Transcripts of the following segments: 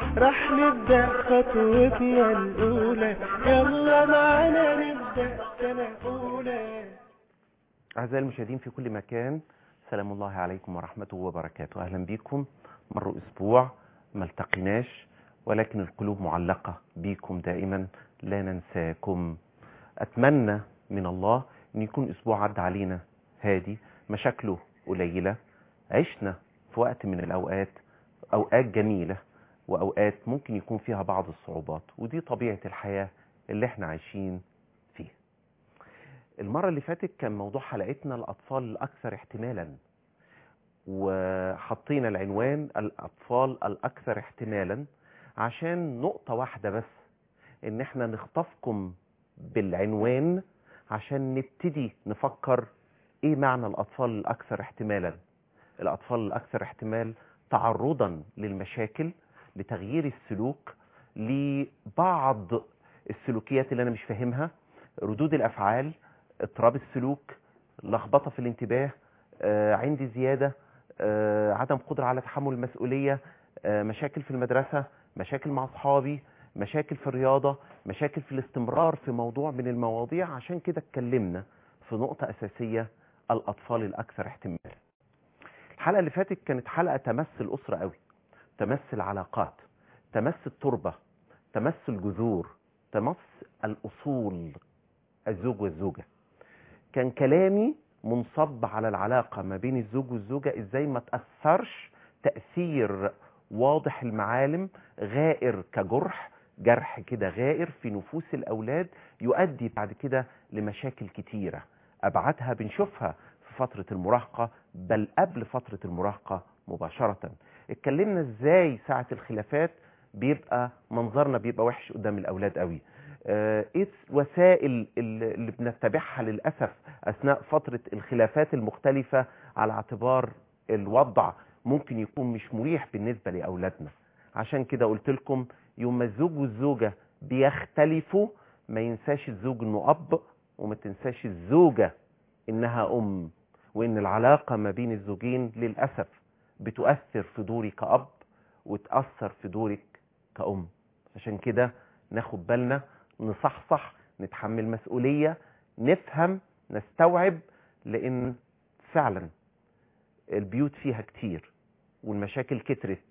راح نبدأ خطوتنا الأولى يلا معانا نبدأ سنة أولى أعزائي المشاهدين في كل مكان سلام الله عليكم ورحمته وبركاته أهلا بكم مر أسبوع ما التقيناش ولكن القلوب معلقة بكم دائما لا ننساكم أتمنى من الله أن يكون أسبوع عدى علينا هادي مشاكله قليلة عشنا في وقت من الأوقات أوقات جميلة وأوقات ممكن يكون فيها بعض الصعوبات ودي طبيعة الحياة اللي احنا عايشين فيها المرة اللي فاتت كان موضوع حلقتنا الأطفال الأكثر احتمالا وحطينا العنوان الأطفال الأكثر احتمالا عشان نقطة واحدة بس إن احنا نخطفكم بالعنوان عشان نبتدي نفكر إيه معنى الأطفال الأكثر احتمالا الأطفال الأكثر احتمال تعرضا للمشاكل لتغيير السلوك لبعض السلوكيات اللي أنا مش فاهمها ردود الأفعال اضطراب السلوك لخبطة في الانتباه آه، عندي زيادة آه، عدم قدرة على تحمل المسؤولية آه، مشاكل في المدرسة مشاكل مع أصحابي مشاكل في الرياضة مشاكل في الاستمرار في موضوع من المواضيع عشان كده اتكلمنا في نقطة أساسية الأطفال الأكثر احتمال الحلقة اللي فاتت كانت حلقة تمس الأسرة قوي تمس العلاقات تمس التربة تمس الجذور تمس الأصول الزوج والزوجة كان كلامي منصب على العلاقة ما بين الزوج والزوجة ازاي ما تأثرش تأثير واضح المعالم غائر كجرح جرح كده غائر في نفوس الأولاد يؤدي بعد كده لمشاكل كتيرة أبعادها بنشوفها في فترة المراهقة بل قبل فترة المراهقة مباشرة اتكلمنا ازاي ساعة الخلافات بيبقى منظرنا بيبقى وحش قدام الأولاد قوي آه، ايه وسائل اللي اللي بنتبعها للأسف أثناء فترة الخلافات المختلفة على اعتبار الوضع ممكن يكون مش مريح بالنسبة لأولادنا عشان كده قلت لكم يوم ما الزوج والزوجة بيختلفوا ما ينساش الزوج انه اب وما تنساش الزوجة انها ام وان العلاقة ما بين الزوجين للأسف بتؤثر في دوري كأب وتأثر في دورك كأم عشان كده ناخد بالنا نصحصح نتحمل مسؤولية نفهم نستوعب لان فعلا البيوت فيها كتير والمشاكل كترت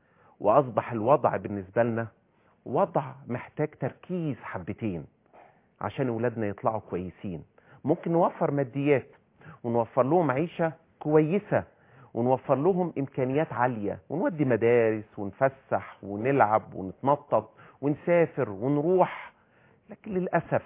واصبح الوضع بالنسبة لنا وضع محتاج تركيز حبتين عشان اولادنا يطلعوا كويسين ممكن نوفر ماديات ونوفر لهم عيشة كويسة ونوفر لهم امكانيات عالية ونودي مدارس ونفسح ونلعب ونتنطط ونسافر ونروح لكن للأسف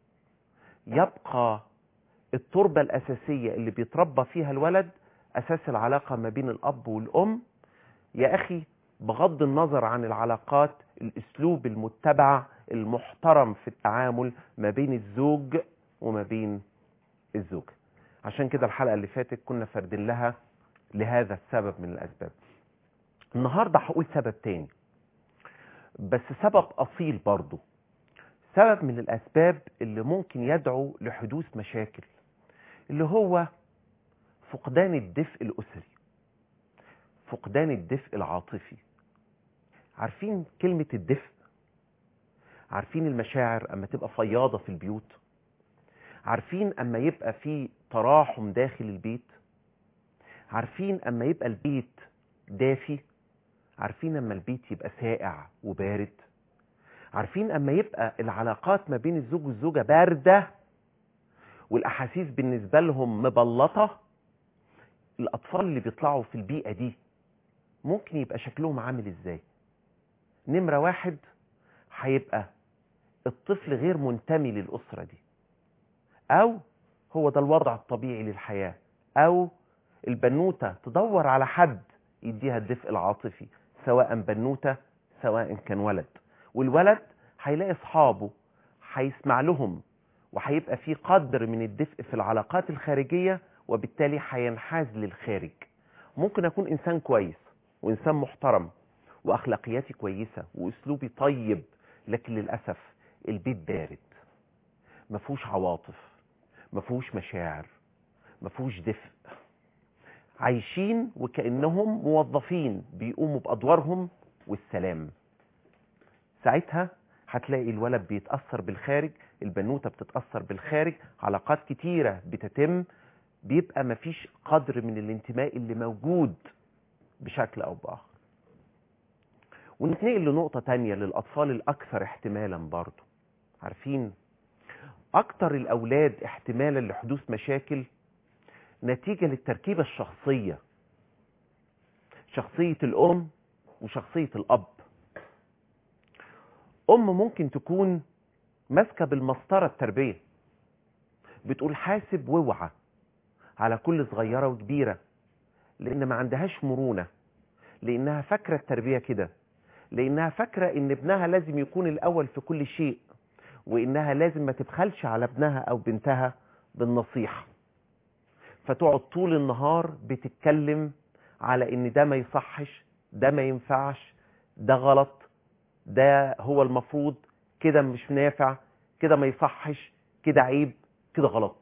يبقى التربة الأساسية اللي بيتربى فيها الولد أساس العلاقة ما بين الأب والأم يا أخي بغض النظر عن العلاقات الأسلوب المتبع المحترم في التعامل ما بين الزوج وما بين الزوجة عشان كده الحلقة اللي فاتت كنا فردين لها لهذا السبب من الأسباب النهاردة هقول سبب تاني بس سبب أصيل برضو سبب من الأسباب اللي ممكن يدعو لحدوث مشاكل اللي هو فقدان الدفء الأسري فقدان الدفء العاطفي عارفين كلمة الدفء عارفين المشاعر أما تبقى فياضة في البيوت عارفين أما يبقى في تراحم داخل البيت عارفين أما يبقى البيت دافي عارفين أما البيت يبقى ساقع وبارد عارفين أما يبقى العلاقات ما بين الزوج والزوجة باردة والأحاسيس بالنسبة لهم مبلطة الأطفال اللي بيطلعوا في البيئة دي ممكن يبقى شكلهم عامل إزاي نمرة واحد هيبقى الطفل غير منتمي للأسرة دي أو هو ده الوضع الطبيعي للحياة أو البنوتة تدور على حد يديها الدفء العاطفي سواء بنوتة سواء كان ولد والولد هيلاقي اصحابه هيسمع لهم وهيبقى في قدر من الدفء في العلاقات الخارجية وبالتالي هينحاز للخارج ممكن اكون انسان كويس وانسان محترم واخلاقياتي كويسة واسلوبي طيب لكن للأسف البيت بارد مفهوش عواطف مفهوش مشاعر مفهوش دفء عايشين وكأنهم موظفين بيقوموا بأدوارهم والسلام ساعتها هتلاقي الولد بيتأثر بالخارج البنوتة بتتأثر بالخارج علاقات كتيرة بتتم بيبقى مفيش قدر من الانتماء اللي موجود بشكل أو بآخر ونتنقل لنقطة تانية للأطفال الأكثر احتمالا برضو عارفين أكتر الأولاد احتمالا لحدوث مشاكل نتيجة للتركيبة الشخصية شخصية الأم وشخصية الأب أم ممكن تكون ماسكة بالمسطرة التربية بتقول حاسب واوعى على كل صغيرة وكبيرة لأن ما عندهاش مرونة لأنها فاكرة التربية كده لأنها فاكرة إن ابنها لازم يكون الأول في كل شيء وإنها لازم ما تبخلش على ابنها أو بنتها بالنصيحة فتقعد طول النهار بتتكلم على إن ده ما يصحش ده ما ينفعش ده غلط ده هو المفروض كده مش نافع كده ما يصحش كده عيب كده غلط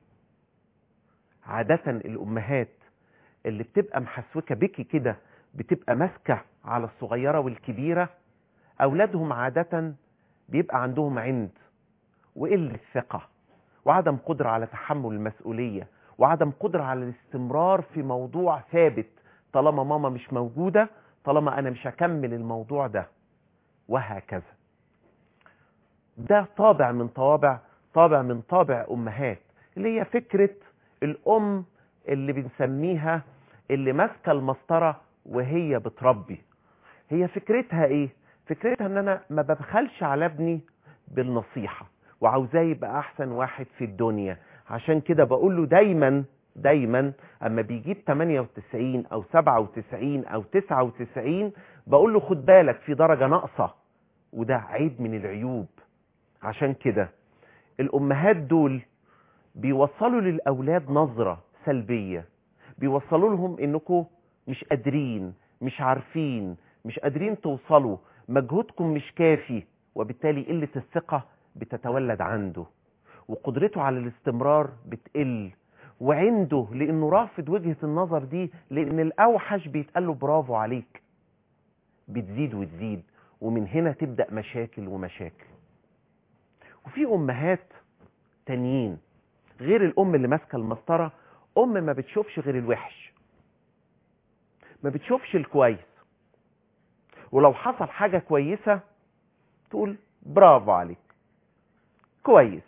عادة الأمهات اللي بتبقى محسوكة بك كده بتبقى ماسكة على الصغيرة والكبيرة أولادهم عادة بيبقى عندهم عند وقلة ثقة وعدم قدرة على تحمل المسؤولية وعدم قدرة على الاستمرار في موضوع ثابت طالما ماما مش موجودة طالما أنا مش هكمل الموضوع ده وهكذا ده طابع من طوابع طابع من طابع أمهات اللي هي فكرة الأم اللي بنسميها اللي ماسكة المسطرة وهي بتربي هي فكرتها ايه فكرتها ان انا ما ببخلش على ابني بالنصيحة وعاوزاه يبقى احسن واحد في الدنيا عشان كده بقول له دايما دايما اما بيجيب 98 او 97 او 99 بقول له خد بالك في درجة ناقصة وده عيب من العيوب عشان كده الامهات دول بيوصلوا للاولاد نظرة سلبية بيوصلوا لهم انكم مش قادرين مش عارفين مش قادرين توصلوا مجهودكم مش كافي وبالتالي قلة الثقة بتتولد عنده وقدرته على الاستمرار بتقل وعنده لانه رافض وجهة النظر دي لان الاوحش بيتقال له برافو عليك بتزيد وتزيد ومن هنا تبدأ مشاكل ومشاكل وفي امهات تانيين غير الام اللي ماسكه المسطره ام ما بتشوفش غير الوحش ما بتشوفش الكويس ولو حصل حاجة كويسة تقول برافو عليك كويس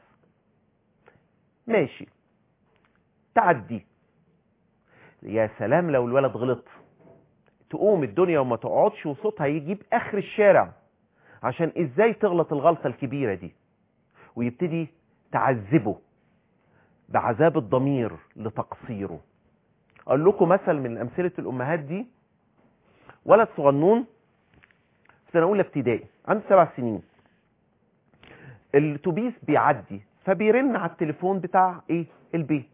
ماشي تعدي يا سلام لو الولد غلط تقوم الدنيا وما تقعدش وصوتها يجيب اخر الشارع عشان ازاي تغلط الغلطة الكبيرة دي ويبتدي تعذبه بعذاب الضمير لتقصيره اقول لكم مثل من امثله الامهات دي ولد صغنون في سنه اولى ابتدائي عنده سبع سنين الاتوبيس بيعدي فبيرن على التليفون بتاع ايه البيت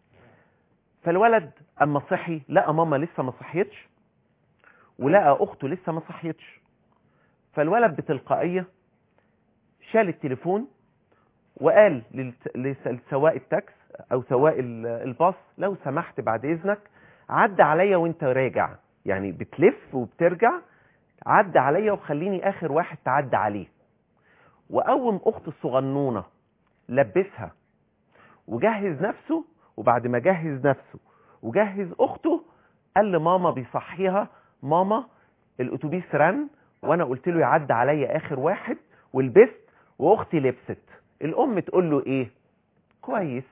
فالولد اما صحي لقى ماما لسه ما صحيتش ولقى اخته لسه ما صحيتش فالولد بتلقائيه شال التليفون وقال لسواق التاكس او سواق الباص لو سمحت بعد اذنك عد عليا وانت راجع يعني بتلف وبترجع عد عليا وخليني اخر واحد تعدى عليه وقوم اخت الصغنونه لبسها وجهز نفسه وبعد ما جهز نفسه وجهز اخته قال لماما بيصحيها ماما الاتوبيس رن وانا قلت له يعدي عليا اخر واحد ولبست واختي لبست الام تقول له ايه كويس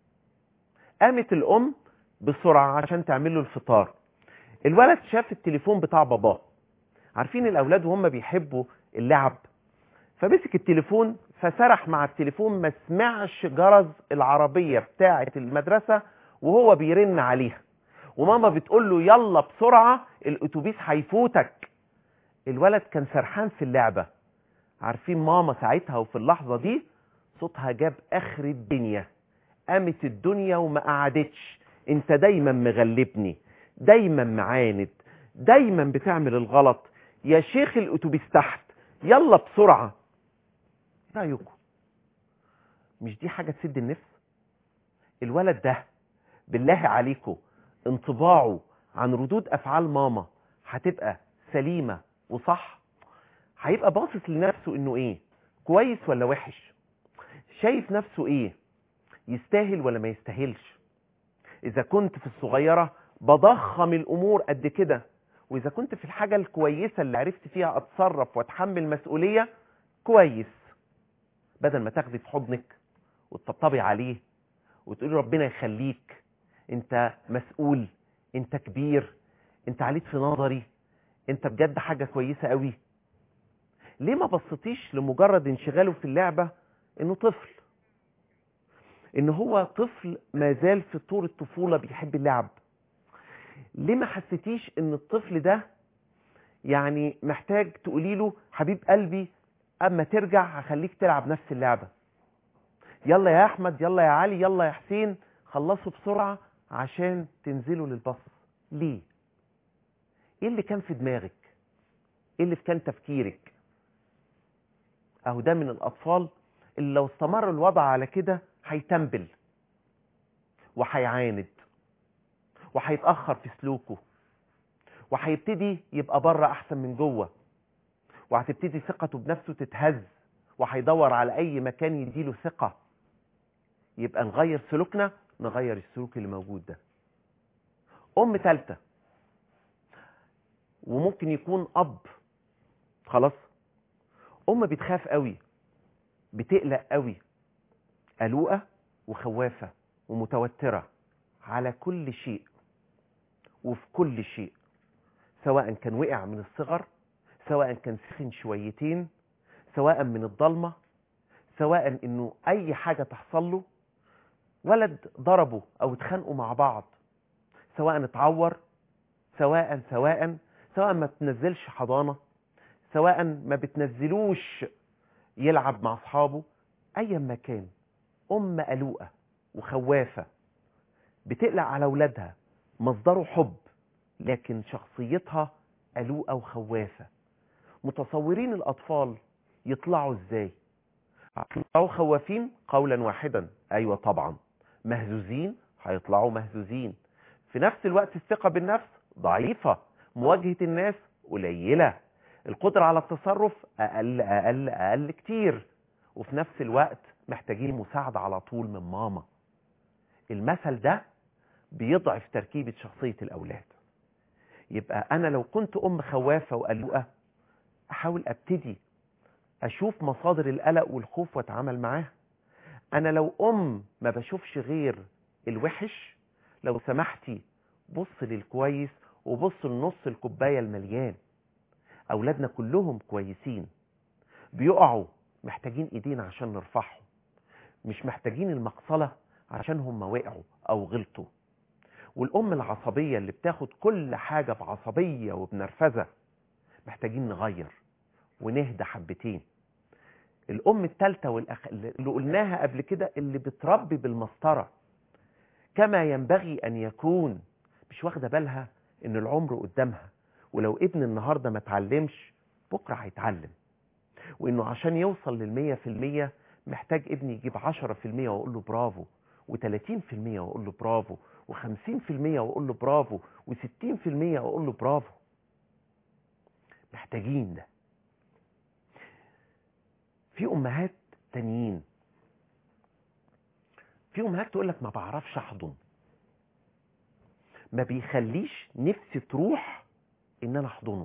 قامت الام بسرعه عشان تعمل له الفطار الولد شاف التليفون بتاع باباه عارفين الاولاد وهم بيحبوا اللعب فمسك التليفون فسرح مع التليفون ما سمعش جرس العربيه بتاعه المدرسه وهو بيرن عليها وماما بتقول له يلا بسرعه الاتوبيس هيفوتك الولد كان سرحان في اللعبه عارفين ماما ساعتها وفي اللحظه دي صوتها جاب اخر الدنيا قامت الدنيا وما قعدتش انت دايما مغلبني دايما معاند دايما بتعمل الغلط يا شيخ الاتوبيس تحت يلا بسرعه ايه رايكم مش دي حاجه تسد النفس الولد ده بالله عليكم انطباعه عن ردود افعال ماما هتبقى سليمه وصح هيبقى باصص لنفسه انه ايه كويس ولا وحش شايف نفسه ايه يستاهل ولا ما يستاهلش اذا كنت في الصغيرة بضخم الامور قد كده واذا كنت في الحاجة الكويسة اللي عرفت فيها اتصرف واتحمل مسؤولية كويس بدل ما تاخدي في حضنك وتطبطبي عليه وتقولي ربنا يخليك انت مسؤول انت كبير انت عليك في نظري انت بجد حاجة كويسة قوي ليه ما بصتيش لمجرد انشغاله في اللعبة انه طفل ان هو طفل ما زال في طور الطفولة بيحب اللعب ليه ما حسيتيش ان الطفل ده يعني محتاج تقولي له حبيب قلبي اما ترجع هخليك تلعب نفس اللعبة يلا يا احمد يلا يا علي يلا يا حسين خلصوا بسرعة عشان تنزلوا للبص ليه ايه اللي كان في دماغك ايه اللي كان تفكيرك اهو ده من الاطفال اللي لو استمر الوضع على كده هيتنبل وهيعاند وهيتاخر في سلوكه وهيبتدي يبقى بره احسن من جوه وهتبتدي ثقته بنفسه تتهز وهيدور على اي مكان يديله ثقه يبقى نغير سلوكنا نغير السلوك اللي موجود ده ام ثالثه وممكن يكون اب خلاص ام بتخاف قوي بتقلق قوي قلوقه وخوافه ومتوتره على كل شيء وفي كل شيء سواء كان وقع من الصغر سواء كان سخن شويتين سواء من الضلمه سواء انه اي حاجه تحصل له ولد ضربه او اتخانقوا مع بعض سواء اتعور سواء سواء سواء ما تنزلش حضانة سواء ما بتنزلوش يلعب مع اصحابه ايا ما كان ام قلوقة وخوافة بتقلق على اولادها مصدره حب لكن شخصيتها قلوقة وخوافة متصورين الاطفال يطلعوا ازاي يطلعوا خوافين قولا واحدا ايوه طبعا مهزوزين هيطلعوا مهزوزين في نفس الوقت الثقة بالنفس ضعيفة مواجهة الناس قليلة القدرة على التصرف أقل أقل أقل كتير وفي نفس الوقت محتاجين مساعدة على طول من ماما المثل ده بيضعف تركيبة شخصية الأولاد يبقى أنا لو كنت أم خوافة وقلقة أحاول أبتدي أشوف مصادر القلق والخوف وأتعامل معاها أنا لو أم ما بشوفش غير الوحش لو سمحتي بص للكويس وبص لنص الكوباية المليان أولادنا كلهم كويسين بيقعوا محتاجين إيدين عشان نرفعهم مش محتاجين المقصلة عشان هم وقعوا أو غلطوا والأم العصبية اللي بتاخد كل حاجة بعصبية وبنرفزة محتاجين نغير ونهدى حبتين الأم التالتة والأخ... اللي قلناها قبل كده اللي بتربي بالمسطرة كما ينبغي أن يكون مش واخدة بالها إن العمر قدامها ولو ابن النهاردة ما اتعلمش بكرة هيتعلم وإنه عشان يوصل للمية في المية محتاج ابني يجيب عشرة في المية وأقول له برافو وتلاتين في المية وأقول له برافو وخمسين في المية وأقول له برافو وستين في المية وأقول له برافو محتاجين ده في امهات تانيين في امهات تقول لك ما بعرفش احضن ما بيخليش نفسي تروح ان انا احضنه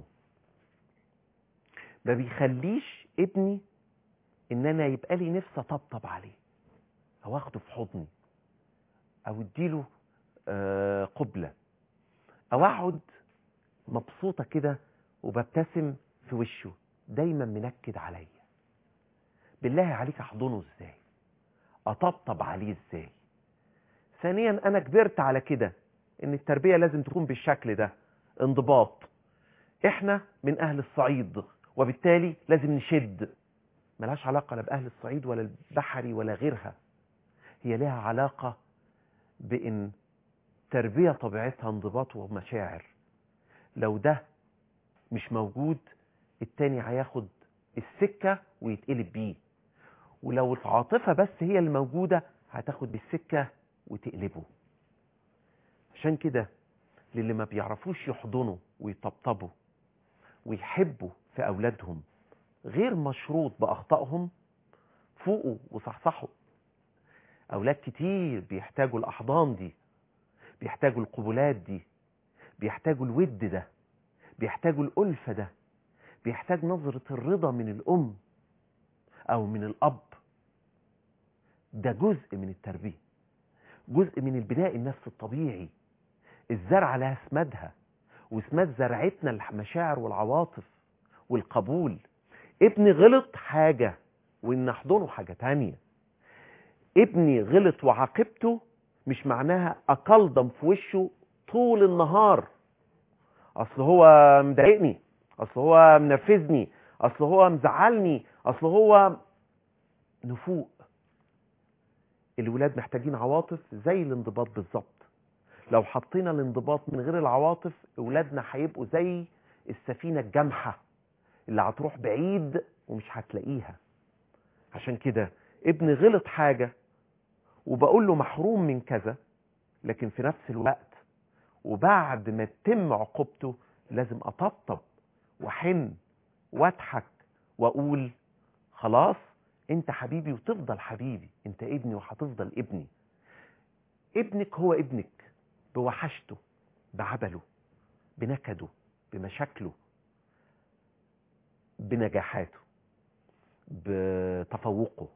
ما بيخليش ابني ان انا يبقى لي نفسي اطبطب عليه او اخده في حضني او اديله آه قبلة او اقعد مبسوطة كده وببتسم في وشه دايما منكد عليا بالله عليك احضنه ازاي اطبطب عليه ازاي ثانيا انا كبرت على كده ان التربية لازم تكون بالشكل ده انضباط احنا من اهل الصعيد وبالتالي لازم نشد ملهاش علاقة لا باهل الصعيد ولا البحري ولا غيرها هي لها علاقة بان تربية طبيعتها انضباط ومشاعر لو ده مش موجود التاني هياخد السكة ويتقلب بيه ولو العاطفة بس هي اللي موجودة هتاخد بالسكة وتقلبه عشان كده للي ما بيعرفوش يحضنوا ويطبطبوا ويحبوا في أولادهم غير مشروط باخطائهم فوقوا وصحصحوا اولاد كتير بيحتاجوا الاحضان دي بيحتاجوا القبلات دي بيحتاجوا الود ده بيحتاجوا الألفة ده بيحتاج نظرة الرضا من الأم أو من الأب ده جزء من التربية جزء من البناء النفس الطبيعي الزرع لها اسمادها واسماد زرعتنا المشاعر والعواطف والقبول ابني غلط حاجة وان نحضنه حاجة تانية ابني غلط وعاقبته مش معناها اقلدم في وشه طول النهار اصل هو مضايقني اصل هو منرفزني اصل هو مزعلني اصل هو نفوق الولاد محتاجين عواطف زي الانضباط بالظبط لو حطينا الانضباط من غير العواطف اولادنا هيبقوا زي السفينه الجامحه اللي هتروح بعيد ومش هتلاقيها عشان كده ابني غلط حاجه وبقول له محروم من كذا لكن في نفس الوقت وبعد ما تتم عقوبته لازم اطبطب واحن واضحك واقول خلاص انت حبيبي وتفضل حبيبي انت ابني وهتفضل ابني ابنك هو ابنك بوحشته بعبله بنكده بمشاكله بنجاحاته بتفوقه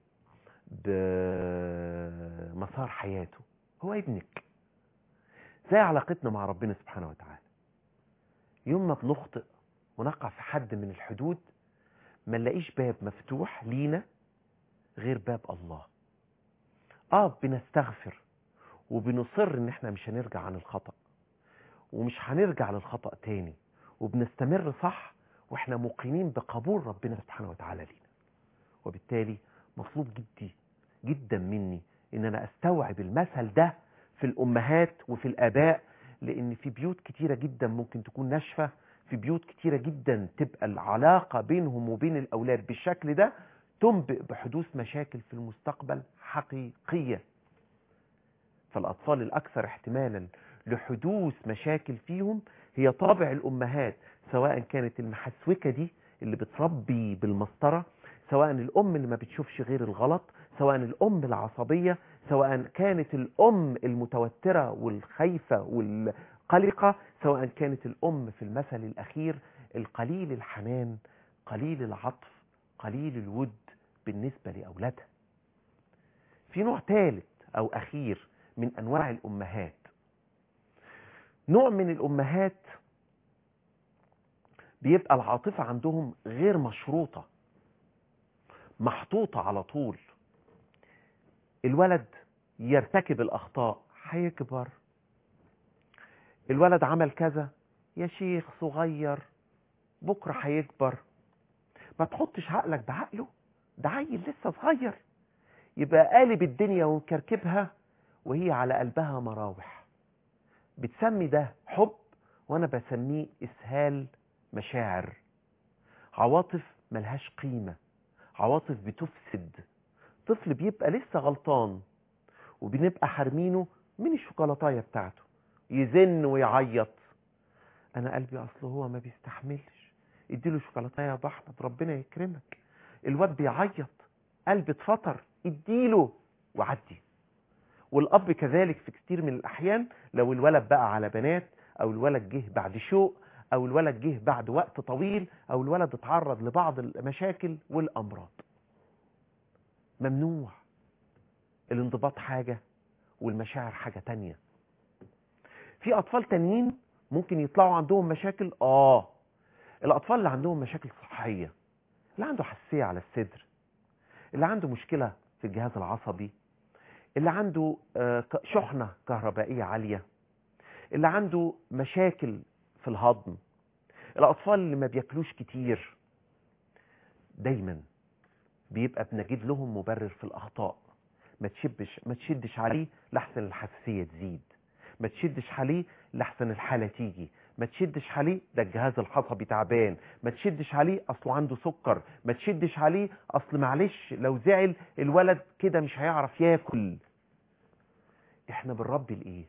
بمسار حياته هو ابنك زي علاقتنا مع ربنا سبحانه وتعالى يوم ما بنخطئ ونقع في حد من الحدود ما نلاقيش باب مفتوح لينا غير باب الله اه بنستغفر وبنصر ان احنا مش هنرجع عن الخطأ ومش هنرجع للخطأ تاني وبنستمر صح واحنا موقنين بقبول ربنا سبحانه وتعالى لينا وبالتالي مطلوب جدي جدا مني ان انا استوعب المثل ده في الامهات وفي الاباء لان في بيوت كتيره جدا ممكن تكون ناشفه في بيوت كتيره جدا تبقى العلاقه بينهم وبين الاولاد بالشكل ده تنبئ بحدوث مشاكل في المستقبل حقيقيه فالاطفال الاكثر احتمالا لحدوث مشاكل فيهم هي طابع الامهات سواء كانت المحسوكه دي اللي بتربي بالمسطره سواء الام اللي ما بتشوفش غير الغلط سواء الام العصبيه سواء كانت الام المتوتره والخايفه والقلقه سواء كانت الام في المثل الاخير القليل الحنان قليل العطف قليل الود بالنسبه لاولادها في نوع ثالث او اخير من انواع الامهات نوع من الامهات بيبقى العاطفه عندهم غير مشروطه محطوطه على طول الولد يرتكب الاخطاء هيكبر الولد عمل كذا يا شيخ صغير بكره هيكبر ما تحطش عقلك بعقله ده عيل لسه صغير يبقى قالب الدنيا ومكركبها وهي على قلبها مراوح بتسمي ده حب وانا بسميه اسهال مشاعر عواطف ملهاش قيمة عواطف بتفسد طفل بيبقى لسه غلطان وبنبقى حارمينه من الشوكولاتايه بتاعته يزن ويعيط انا قلبي اصله هو ما بيستحملش اديله شوكولاتايه يا احمد ربنا يكرمك الواد بيعيط قلب اتفطر اديله وعدي والاب كذلك في كتير من الاحيان لو الولد بقى على بنات او الولد جه بعد شوق او الولد جه بعد وقت طويل او الولد اتعرض لبعض المشاكل والامراض ممنوع الانضباط حاجة والمشاعر حاجة تانية في اطفال تانيين ممكن يطلعوا عندهم مشاكل اه الاطفال اللي عندهم مشاكل صحية اللي عنده حساسية على الصدر اللي عنده مشكلة في الجهاز العصبي اللي عنده شحنة كهربائية عالية اللي عنده مشاكل في الهضم الأطفال اللي ما بياكلوش كتير دايما بيبقى بنجد لهم مبرر في الأخطاء ما تشبش ما تشدش عليه لحسن الحساسية تزيد ما تشدش عليه لحسن الحالة تيجي ما تشدش عليه ده الجهاز العصبي تعبان ما تشدش عليه اصله عنده سكر ما تشدش عليه اصل معلش لو زعل الولد كده مش هيعرف ياكل احنا بنربي لايه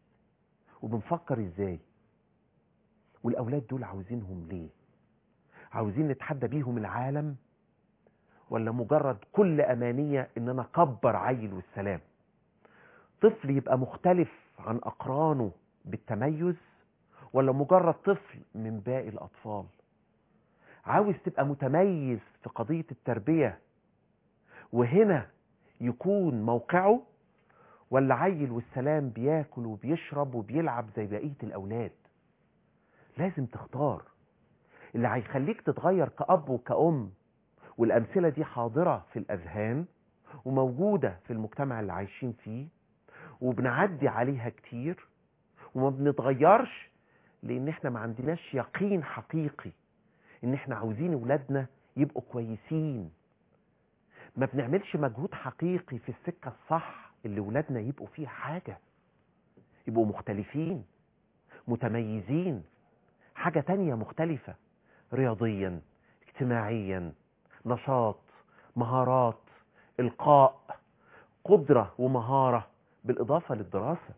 وبنفكر ازاي والاولاد دول عاوزينهم ليه عاوزين نتحدى بيهم العالم ولا مجرد كل أمانية إن أنا أكبر عيل والسلام طفل يبقى مختلف عن أقرانه بالتميز ولا مجرد طفل من باقي الأطفال عاوز تبقى متميز في قضية التربية وهنا يكون موقعه ولا عيل والسلام بياكل وبيشرب وبيلعب زي بقية الأولاد لازم تختار اللي هيخليك تتغير كأب وكأم والأمثلة دي حاضرة في الأذهان وموجودة في المجتمع اللي عايشين فيه وبنعدي عليها كتير وما بنتغيرش لأن احنا ما عندناش يقين حقيقي ان احنا عاوزين ولادنا يبقوا كويسين ما بنعملش مجهود حقيقي في السكة الصح اللي ولادنا يبقوا فيها حاجة يبقوا مختلفين متميزين حاجة تانية مختلفة رياضيا اجتماعيا نشاط مهارات إلقاء قدرة ومهارة بالإضافة للدراسة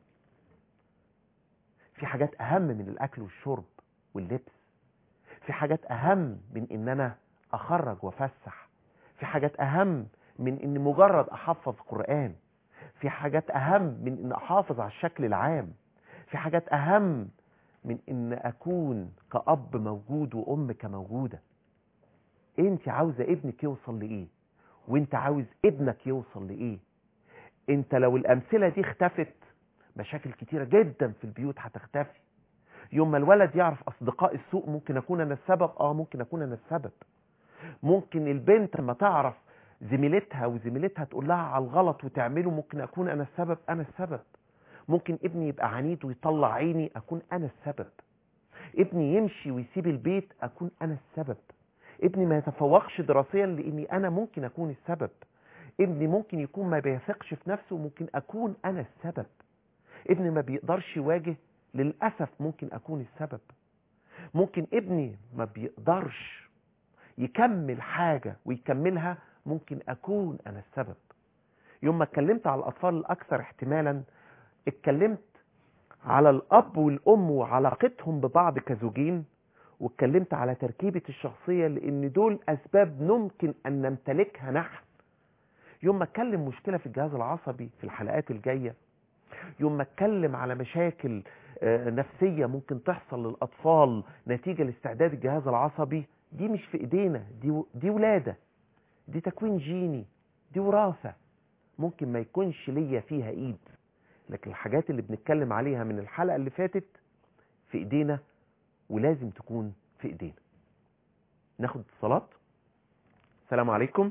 في حاجات أهم من الأكل والشرب واللبس في حاجات أهم من إن أنا أخرج وأفسح في حاجات أهم من إن مجرد أحفظ قرآن في حاجات أهم من إن أحافظ على الشكل العام في حاجات أهم من إن أكون كأب موجود وأم كموجودة أنت عاوزة ابنك يوصل لإيه وأنت عاوز ابنك يوصل لإيه أنت لو الأمثلة دي اختفت مشاكل كتيرة جدا في البيوت هتختفي يوم ما الولد يعرف أصدقاء السوء ممكن أكون أنا السبب آه ممكن أكون أنا السبب ممكن البنت لما تعرف زميلتها وزميلتها تقول لها على الغلط وتعمله ممكن أكون أنا السبب أنا السبب ممكن ابني يبقى عنيد ويطلع عيني أكون أنا السبب ابني يمشي ويسيب البيت أكون أنا السبب ابني ما يتفوقش دراسيا لأني أنا ممكن أكون السبب ابني ممكن يكون ما بيثقش في نفسه ممكن أكون أنا السبب ابني ما بيقدرش يواجه للأسف ممكن أكون السبب ممكن ابني ما بيقدرش يكمل حاجة ويكملها ممكن أكون أنا السبب يوم ما اتكلمت على الأطفال الأكثر احتمالا اتكلمت على الأب والأم وعلاقتهم ببعض كزوجين واتكلمت على تركيبة الشخصية لأن دول أسباب ممكن أن نمتلكها نحن يوم ما اتكلم مشكلة في الجهاز العصبي في الحلقات الجاية يوم ما اتكلم على مشاكل نفسية ممكن تحصل للأطفال نتيجة لاستعداد الجهاز العصبي دي مش في ايدينا دي, دي ولادة دي تكوين جيني دي وراثة ممكن ما يكونش ليا فيها ايد لكن الحاجات اللي بنتكلم عليها من الحلقة اللي فاتت في ايدينا ولازم تكون في ايدينا ناخد اتصالات السلام عليكم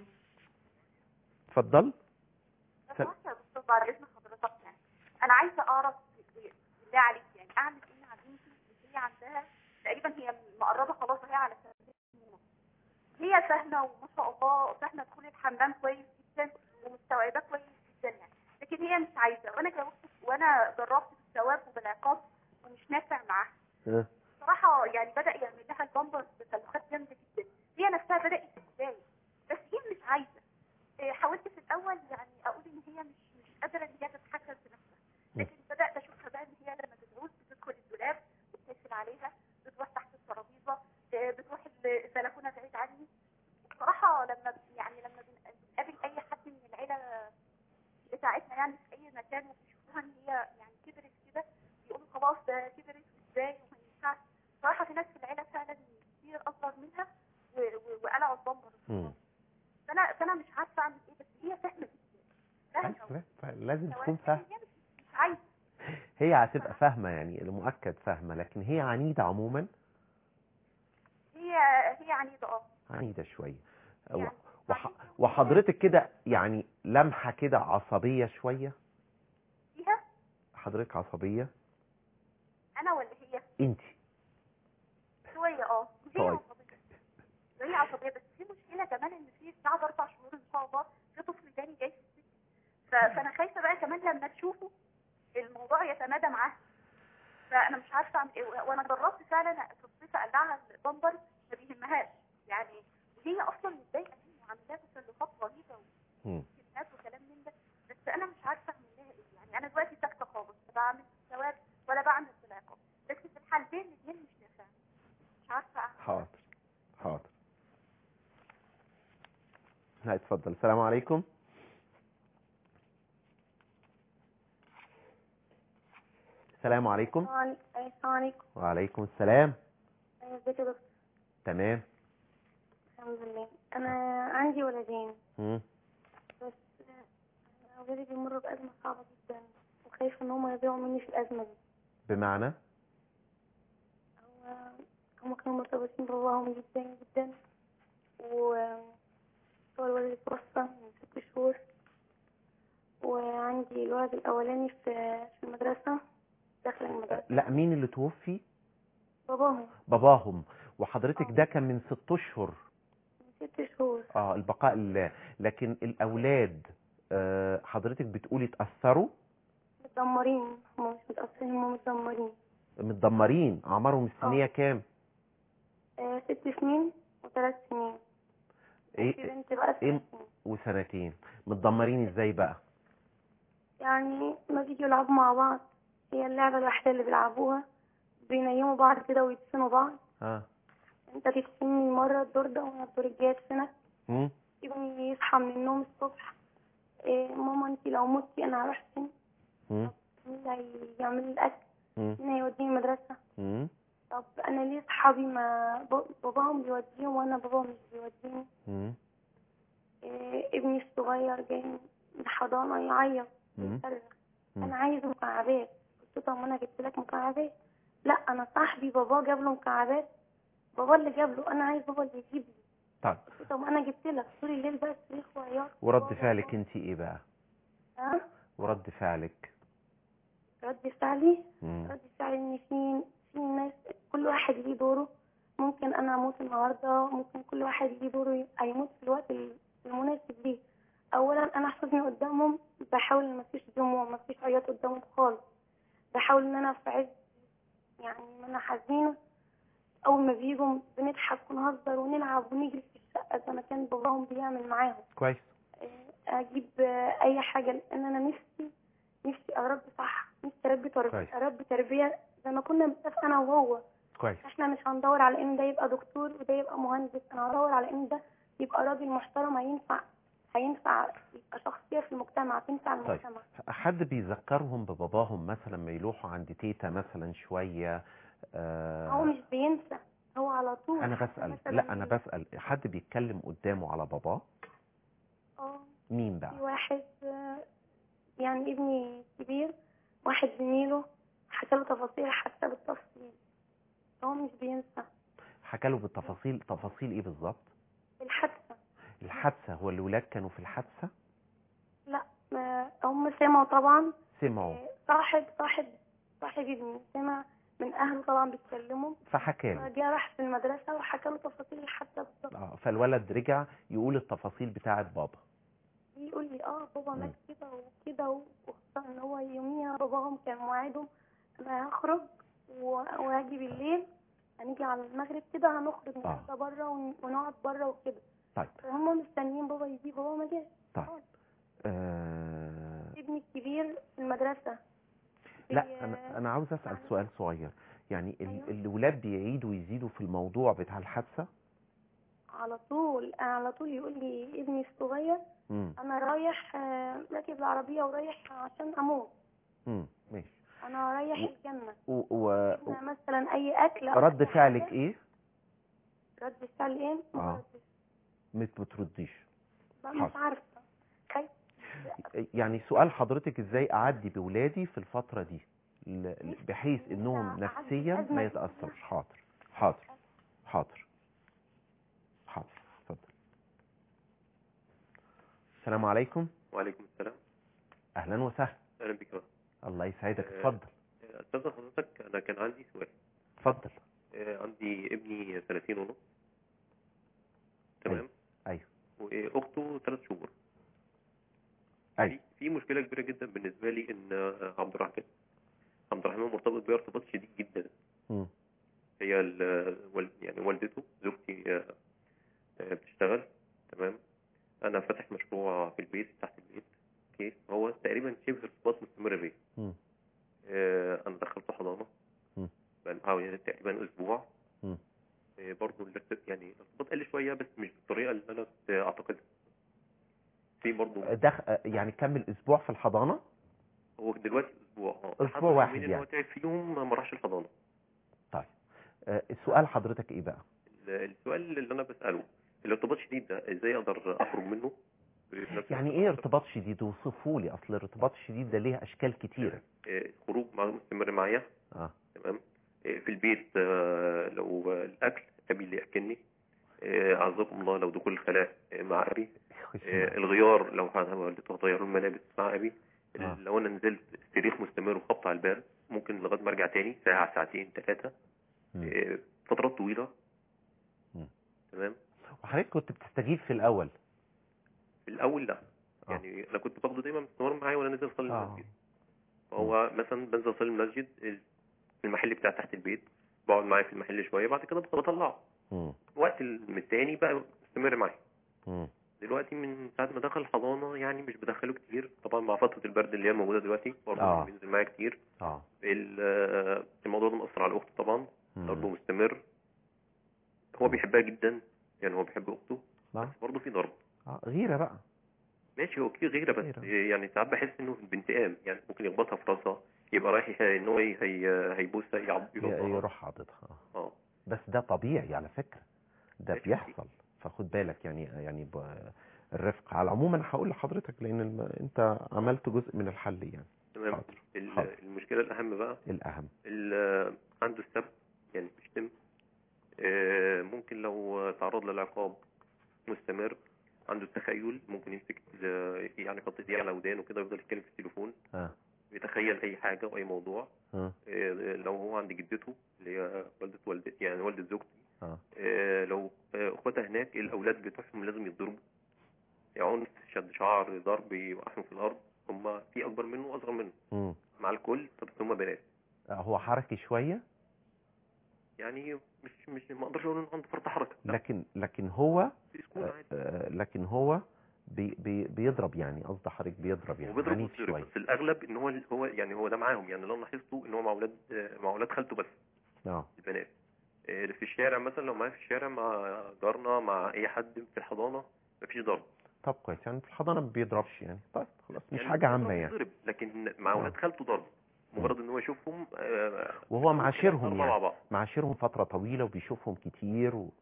اتفضل سل... يا دكتور بعد اذن حضرتك يعني انا عايزه اعرف بالله عليك يعني اعمل ايه مع بنتي اللي هي عندها تقريبا هي مقربه خلاص هي على سنتين ونص هي فاهمه وما شاء الله فاهمه دخول الحمام كويس جدا ومستوعبه كويس جدا يعني لكن هي مش عايزه وانا جاوبت وانا جربت بالثواب وبالعقاب ومش نافع معاها أه. صراحه يعني بدا يعمل لها البامبرز بتلوخات جامده جدا هي نفسها بدات تتضايق بس هي مش عايزه إيه، حاولت في الاول يعني اقول ان هي مش مش قادره ان هي تتحكم في نفسها لكن بدات اشوفها بقى ان هي لما بتعوز بتدخل الدولاب بتقفل عليها بتروح تحت الترابيزه إيه، بتروح البلكونه بعيد عني بصراحه لما ب- يعني لما بن- بنقابل اي حد من العيله بتاعتنا يعني في اي مكان وبيشوفوها ان هي يعني كبرت كده بيقولوا خلاص ده كبرت ازاي وما ينفعش صراحه في ناس في العيله فعلا كتير اصغر منها و- و- وقلعوا البامبر مم. فانا فانا مش عارفه اعمل ايه بس هي فاهمه جدا فاهمه أيوة، لازم تكون ولكن فاهمة هي مش مش عايزه هي هتبقى فاهمة يعني المؤكد فاهمة لكن هي عنيدة عموما هي هي عنيده اه عنيدة شوية يعني وح... وحضرتك كده يعني لمحة كده عصبية شوية فيها حضرتك عصبية انا ولا هي انت شويه اه هي طيب. عصبيه هي عصبيه بس في مشكله كمان ان في بعد اربع شهور ان شاء الله في طفل تاني جاي في السجن ف- فانا خايفه بقى كمان لما تشوفه الموضوع يتمادى معاه فانا مش عارفه اعمل ايه وانا جربت فعلا في الصيف اقلعها البامبر ما بيهمهاش يعني وهي اصلا متضايقه منه وعامله لها تسلخات رهيبه مم. وكلمات وكلام من ده بس انا مش عارفه اعمل لها ايه يعني انا دلوقتي ساكته خالص لا بعمل ثواب ولا بعمل بالعقاب بس في الحالتين الاثنين مش نافعين مش عارفه اعمل حاضر لا اتفضل السلام عليكم السلام عليكم السلام عليكم وعليكم السلام أيوة، ازيك يا دكتور تمام الحمد لله انا عندي ولدين مم. بس أنا اولادي بيمروا بازمه صعبه جدا وخايفه ان هم يضيعوا مني في الازمه دي بمعنى هو هم كانوا مرتبطين بباباهم جدا جدا و هو الولد اتوفى من ست شهور وعندي الولد الاولاني في في المدرسه داخل المدرسه لا مين اللي توفي باباهم باباهم وحضرتك ده كان من ست اشهر من ست شهور اه البقاء لله لكن الاولاد آه حضرتك بتقولي اتاثروا متدمرين هم مش متأثرين هم متدمرين متدمرين اعمارهم السنيه كام آه، ست سنين وثلاث سنين في ايه بنت بقى إيه؟ ست سنين وسنتين متدمرين ازاي بقى يعني ما بيجوا يلعبوا مع بعض هي اللعبة الوحيدة اللي بيلعبوها بينيموا بعض كده ويدفنوا بعض اه انت تدفني مرة الدور ده وانا الدور الجاي ادفنك مم. ابني يصحى من النوم الصبح إيه ماما انت لو متي انا هروح فين مم. مين اللي هيعمل لي الاكل مم. مين هيوديني المدرسة مم. طب انا ليه صحابي ما ب- باباهم بيوديهم وانا باباهم مش بيوديني مم. إيه ابني الصغير جاي من الحضانة يعيط مم. يصرخ مم. انا عايز مكعبات قلت له طب ما انا جبت لك مكعبات لا انا صاحبي بابا جاب له مكعبات بابا اللي جاب له انا عايز بابا اللي يجيب لي طيب قلت له طب ما انا جبت لك طول الليل بقى صريخ وعياط ورد بابا، فعلك بابا. انت ايه بقى ها ورد فعلك رد فعلي مم. رد فعلي ان في في ناس كل واحد ليه دوره ممكن انا اموت النهارده ممكن كل واحد ليه دوره هيموت في الوقت المناسب ليه اولا انا حزني قدامهم بحاول ان مفيش دموع مفيش عياط قدامهم خالص بحاول ان انا في عز يعني ما انا حزينه اول ما بيجوا بنضحك ونهزر ونلعب ونجري في الشقه زي ما كان باباهم بيعمل معاهم كويس اجيب اي حاجه لان انا نفسي نفسي اربي صح نفسي اربي كويس. تربيه اربي تربيه زي ما كنا بنتفق انا وهو كويس احنا مش هندور على ان ده يبقى دكتور وده يبقى مهندس انا هدور على ان ده يبقى راجل محترم هينفع هينفع يبقى شخصيه في المجتمع تنفع طيب. المجتمع حد بيذكرهم بباباهم مثلا ما يروحوا عند تيتا مثلا شويه آه هو مش بينسى هو على طول انا حتى بسال مثلاً لا انا بسال حد بيتكلم قدامه على باباه اه مين في بقى واحد آه، يعني ابني كبير واحد زميله حكى له تفاصيل حتى بالتفصيل هو مش بينسى حكى له بالتفاصيل تفاصيل ايه بالظبط الحادثة الحادثه هو الولاد كانوا في الحادثه لا ما هم سمعوا طبعا سمعوا آه، صاحب صاحب صاحب ابني سمع من اهله طبعا بيتكلموا فحكى له فجاء راح في المدرسة وحكى له تفاصيل الحادثة بالظبط اه فالولد رجع يقول التفاصيل بتاعه بابا يقول لي اه بابا مم. مات كده وكده وخصوصا ان هو يوميها باباهم كان موعدهم انا هخرج و- وهاجي بالليل هنيجي على المغرب كده هنخرج نتغدى بره ون- ونقعد بره وكده طيب فهم مستنيين بابا يجي بابا ما جاش طيب خالص. آه ابني الكبير في المدرسة لا بي- انا انا عاوز اسال سؤال صغير يعني ال- أيوة. الولاد بيعيدوا ويزيدوا في الموضوع بتاع الحادثه على طول على طول يقول لي ابني الصغير امم انا رايح آه، راكب العربية ورايح عشان اموت امم ماشي انا رايح و- الجنة و... و... جبنا مثلا اي اكل أو رد أي فعلك حاجة. ايه رد فعل ايه ما آه. ردش. مش بترديش لا، مش حاضر. عارفة خايف يعني سؤال حضرتك ازاي اعدي بولادي في الفتره دي ل- ل- بحيث انهم أعدي نفسيا الأزمة ما دي يتاثرش حاضر حاضر حاضر حاضر اتفضل السلام عليكم وعليكم السلام اهلا وسهلا اهلا بك يا فندم. الله يسعدك آه، اتفضل استاذ حضرتك انا كان عندي سؤال اتفضل آه، عندي ابني سنتين ونص تمام ايوه واخته ثلاث شهور ايوه في- في مشكله كبيره جدا بالنسبه لي ان آه، عبد الرحمن عبد الرحمن مرتبط بيا ارتباط شديد جدا مم. هي ال- وال- يعني والدته زوجتي آه، آه، بتشتغل تمام انا فاتح مشروع في البيت تحت البيت اوكي هو تقريبا شبه ارتباط مستمر بيا مم. آه، انا دخلته حضانه مم. بقى يعني تقريبا اسبوع مم. آه، برضه الارت- يعني الارتباط قل شويه بس مش بالطريقه اللي انا كنت اعتقدها في برضه دخ... يعني كمل اسبوع في الحضانه هو دلوقتي اسبوع اه أسبوع لحد واحد اليومين اللي هو يعني. تعب فيهم ما راحش الحضانه طيب آه، السؤال حضرتك ايه بقى ال- السؤال اللي انا بساله الارتباط الشديد ده ازاي اقدر اخرج منه في نفس يعني الوقت ايه ارتباط شديد وصفوا لي اصل الارتباط الشديد ده ليه اشكال كتيره آه، خروج مع مستمر معايا اه تمام آه، في البيت آه، لو الاكل ابي اللي ياكلني آه، اعزكم الله لو دخول الخلاء آه، مع ابي آه، الغيار لو حد- والدته هتغير الملابس مع ابي آه. لو انا نزلت استريخ مستمر وخبط على البال ممكن لغايه ما ارجع تاني ساعه ساعتين ثلاثه مم. فترات طويله مم. تمام وحضرتك كنت بتستجيب في الاول في الاول لا آه. يعني انا كنت باخده دايما مستمر معايا وانا نازل اصلي اه المسجد فهو مثلا بنزل اصلي المسجد في المحل بتاع تحت البيت بقعد معاه في المحل شويه بعد كده بطلعه مم. وقت التاني بقى مستمر معايا مم. دلوقتي من ساعة ما دخل الحضانة يعني مش بدخله كتير طبعا مع فترة البرد اللي هي موجودة دلوقتي برضه آه. مش بينزل معايا كتير اه ال- الموضوع ده مأثر على أخته طبعا مم. برضه مستمر هو بيحبها جدا يعني هو بيحب أخته آه. بس برضه في ضرب آه. غيره بقى ماشي هو في غيرة بس غيرة. يعني ساعات بحس إنه بانتقام يعني ممكن يخبطها في راسها يبقى رايح ي- إن هو ي- هي هيبوسها يعض ي- يبقى يروح عاضدها آه. اه بس ده طبيعي على فكره ده ماشي. بيحصل فخد بالك يعني يعني ب... الرفق على العموم انا هقول لحضرتك لان الم... انت عملت جزء من الحل يعني تمام حاضر ال- حاضر. المشكلة الأهم بقى الاهم ال- عنده السب يعني بيشتم آه، ممكن لو تعرض للعقاب مستمر عنده التخيل ممكن يمسك ال- يعني يحط ايديه على ودانه كده ويفضل يتكلم في التليفون اه يتخيل اي حاجه واي موضوع اه آه، لو هو عند جدته اللي هي والده والدتي يعني والده زوجتي اه آه، لو آه، اخواتها هناك الاولاد بتوعهم لازم يتضربوا عنف شد شعر ضرب يوقعهم في الارض هم في اكبر منه واصغر منه مم. مع الكل بس هم بنات آه، هو حركي شويه يعني مش مش ما اقدرش اقول انه عنده فرط حركه لا، لكن لكن هو في سكون آه، عادي آه، لكن هو بي بي بيضرب يعني قصد حضرتك بيضرب يعني وبيضرب عنيف ويضرب شويه بس الاغلب ان هو هو يعني هو ده معاهم يعني لو لاحظته ان هو مع اولاد مع اولاد خالته بس اه البنات إيه، في الشارع مثلا لو معايا في الشارع مع جارنا مع اي حد في الحضانه مفيش ضرب طب كويس يعني في الحضانه ما بيضربش يعني طيب خلاص مش يعني حاجه بيضرب عامه يعني ويضرب، لكن مع اولاد خالته ضرب مجرد ان هو يشوفهم آه، وهو معاشرهم ضربة مع يعني بعض معاشرهم فتره طويله وبيشوفهم كتير و...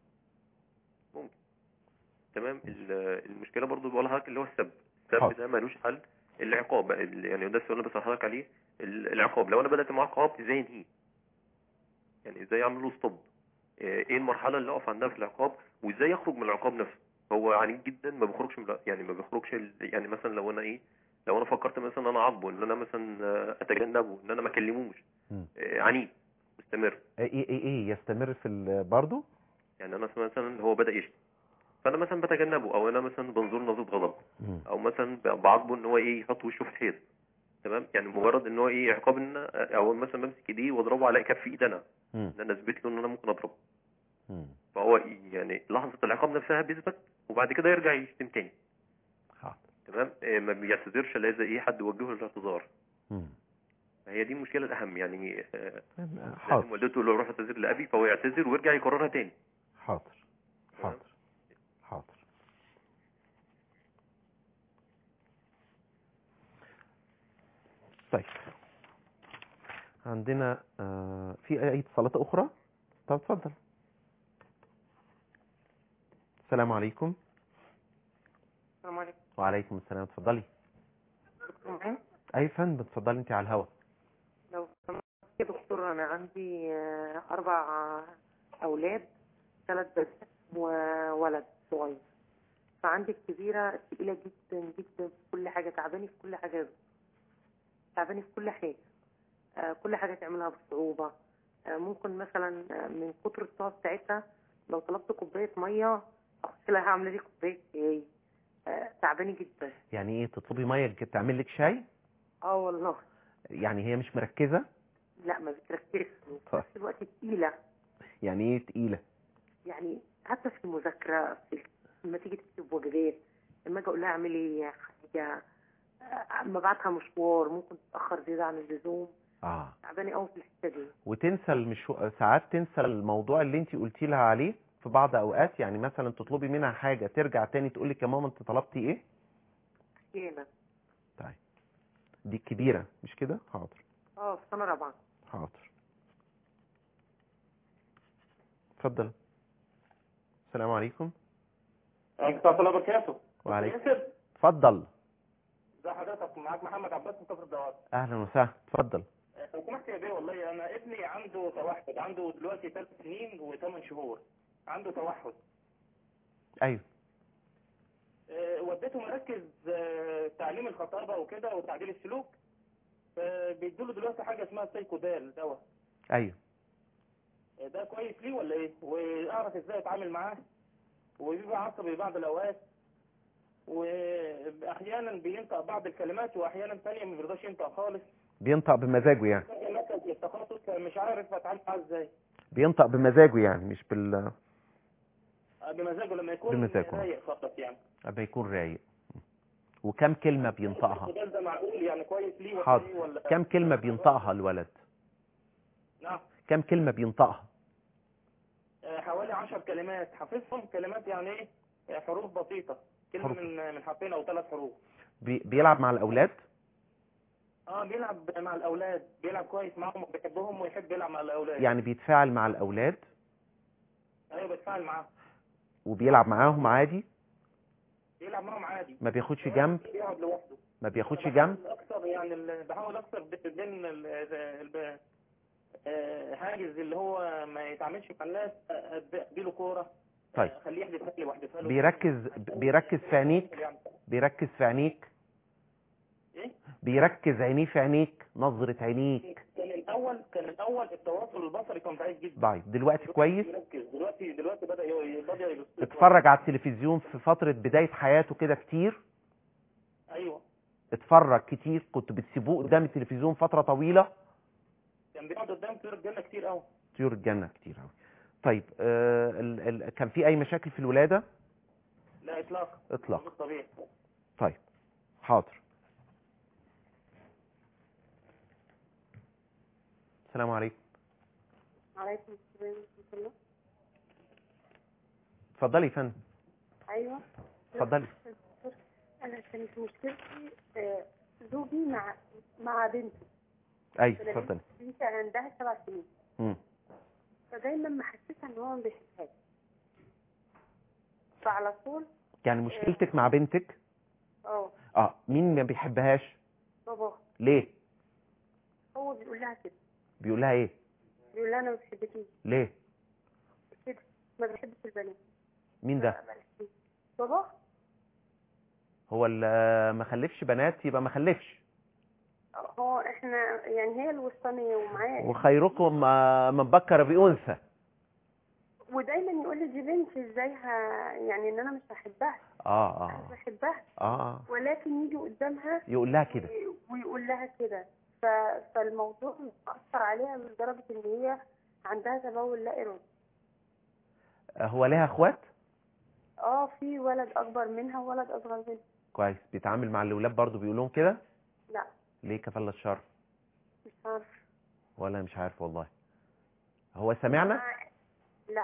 تمام ال- المشكله برضو بقول لحضرتك اللي هو السب السب حاضر. ده ملوش حل العقاب بقى ال- يعني ده السؤال اللي بسال حضرتك عليه ال- العقاب لو انا بدات معاه عقاب ازاي انهيه يعني ازاي اعمل له ستوب ايه المرحله اللي اقف عندها في العقاب وازاي يخرج من العقاب نفسه هو عنيف جدا ما بيخرجش من يعني ما بيخرجش ال- يعني مثلا لو انا ايه لو انا فكرت مثلا ان انا اعاقبه ان انا مثلا آه، اتجنبه ان انا ما اكلموش مم. آه، عنيف مستمر ايه ايه ايه يستمر في ال- برضه يعني انا مثلا هو بدا يشتم فانا مثلا بتجنبه او انا مثلا بنظر نظره غضب مم. او مثلا بعاقبه ان هو ايه يحط وشه في الحيط تمام يعني مجرد ان هو ايه عقاب ان او مثلا بمسك ايديه واضربه على كف ايد انا مم. ان انا اثبت له ان انا ممكن اضربه مم. فهو يعني لحظه العقاب نفسها بيثبت وبعد كده يرجع يشتم تاني حاضر تمام إيه ما بيعتذرش الا اذا ايه حد يوجهه للاعتذار مم. هي دي المشكله الاهم يعني آه، لازم حاضر والدته لو روح اعتذر لابي فهو يعتذر ويرجع يكررها تاني حاضر حاضر حاضر طيب عندنا آه، في اي اتصالات اخرى طب اتفضل السلام عليكم السلام عليكم وعليكم السلام اتفضلي دكتور معين اي فندم اتفضلي انت على الهوا لو سمحت يا دكتور انا عندي آه، اربع اولاد ثلاث بنات وولد صغير فعندي الكبيره تقيله جدا جدا في كل حاجه تعباني في كل حاجه تعباني في كل حاجه آه، كل حاجه تعملها بصعوبه آه، ممكن مثلا آه، من كتر الطاقه بتاعتها لو طلبت كوبايه ميه اخش لها هعمل لي كوبايه شاي آه، تعباني جدا يعني ايه تطلبي ميه تعمل لك شاي اه والله يعني هي مش مركزه لا ما بتركزش وفي طيب. نفس الوقت تقيلة يعني ايه تقيله يعني حتى في المذاكرة في لما تيجي تكتب واجبات لما اجي اقول لها اعملي حاجة آه، اما ابعتها مشوار ممكن تتأخر زيادة عن اللزوم اه تعباني قوي في الحتة دي وتنسى المشو... ساعات تنسى الموضوع اللي انت قلتي لها عليه في بعض اوقات يعني مثلا تطلبي منها حاجه ترجع تاني تقول لك يا ماما انت طلبتي ايه ديانا طيب دي الكبيرة مش كده حاضر اه في سنة رابعة حاضر اتفضل السلام عليكم عليكم السلام ورحمة الله وبركاته. وعليكم ياسر اتفضل ازي حضرتك معاك محمد عباس من كفر الدوار. اهلا وسهلا اتفضل لو سمحت يا بيه والله انا ابني عنده توحد عنده دلوقتي ثلاث سنين وثمان شهور عنده توحد ايوه آه، وديته مركز آه، تعليم الخطابة وكده وتعديل السلوك بيدوا له دلوقتي حاجة اسمها سايكودال دواء ايوه آه، ده كويس ليه ولا ايه؟ واعرف ازاي اتعامل معاه وبيبقى عصبي بعض الاوقات واحيانا بينطق بعض الكلمات واحيانا ثانيه ما بيرضاش ينطق خالص بينطق بمزاجه يعني مركز للتخصص مش عارف اتعامل معاه ازاي بينطق بمزاجه يعني مش بال بمزاجه لما يكون بمزاجه. رايق خالص يعني أما يكون رايق وكم كلمة بينطقها السؤال ده معقول يعني كويس ليه ولا ايه حاضر ولا كم كلمة بينطقها الولد نعم كم كلمة بينطقها آه، حوالي 10 كلمات حافظهم كلمات يعني ايه آه، حروف بسيطة كلمة حروف. من من حرفين او ثلاث حروف بي... بيلعب مع الأولاد اه بيلعب مع الاولاد بيلعب كويس معاهم وبيحبهم ويحب يلعب مع الاولاد يعني بيتفاعل مع الأولاد ايوه بيتفاعل معاهم وبيلعب معاهم عادي بيلعب معاهم عادي ما بياخدش جنب بيقعد لوحده ما بياخدش أنا جنب بحاول اكثر يعني ال- بحاول اكثر ب- بين ال- ال- ال- آه، حاجز اللي هو ما يتعاملش مع الناس آه، أد- اديله كوره طيب. آه، خليه يحدفها لي واحدفها له بيركز بيركز في عينيك يعني. بيركز في عينيك ايه بيركز عينيه في عينيك نظرة عينيك كان الاول كان الاول التواصل البصري كان ضعيف جدا ضعيف دلوقتي كويس يركز دلوقتي دلوقتي بدا ي- بدا يبص اتفرج على التلفزيون في فترة بداية حياته كده كتير ايوه اتفرج كتير كنت بتسيبوه قدام التلفزيون فترة طويلة كان بيقعد قدام طيور الجنه كتير قوي طيور الجنة كتير أوي طيب آه ال ال كان في أي مشاكل في الولادة لا اطلاقا إطلاقا طبيعي طيب حاضر السلام عليكم عليكم السلام ورحمة الله اتفضلي يا فندم أيوة اتفضلي أنا كانت مشكلتي آه، زوجي مع مع بنتي ايوه أنا اتفضلي بنتي عندها سبع سنين مم. فدايما محسسة إن هو ما بيحبهاش فعلى طول يعني مشكلتك مع بنتك اه اه مين ما بيحبهاش بابا ليه هو بيقول لها كده بيقول لها ايه بيقول لها أنا ما بحبكيش ليه كده ما بحبش البنات مين ده بابا هو اللي ما خلفش بنات يبقى ما خلفش هو احنا يعني هي الوسطانية ومعاه وخيركم آه، من بكر بأنثى ودايما يقول لي دي بنتي ازاي ه- يعني ان انا مش بحبها اه انا اه بحبها اه ولكن يجي قدامها يقول لها كده ويقول لها كده ف... فالموضوع مأثر عليها لدرجة ان هي عندها تبول لا ارادي آه، هو لها اخوات اه في ولد اكبر منها وولد اصغر منها كويس بيتعامل مع الاولاد برضو بيقول لهم كده لا ليه كفل الشر مش عارفه ولا مش عارف والله هو سمعنا مع... لا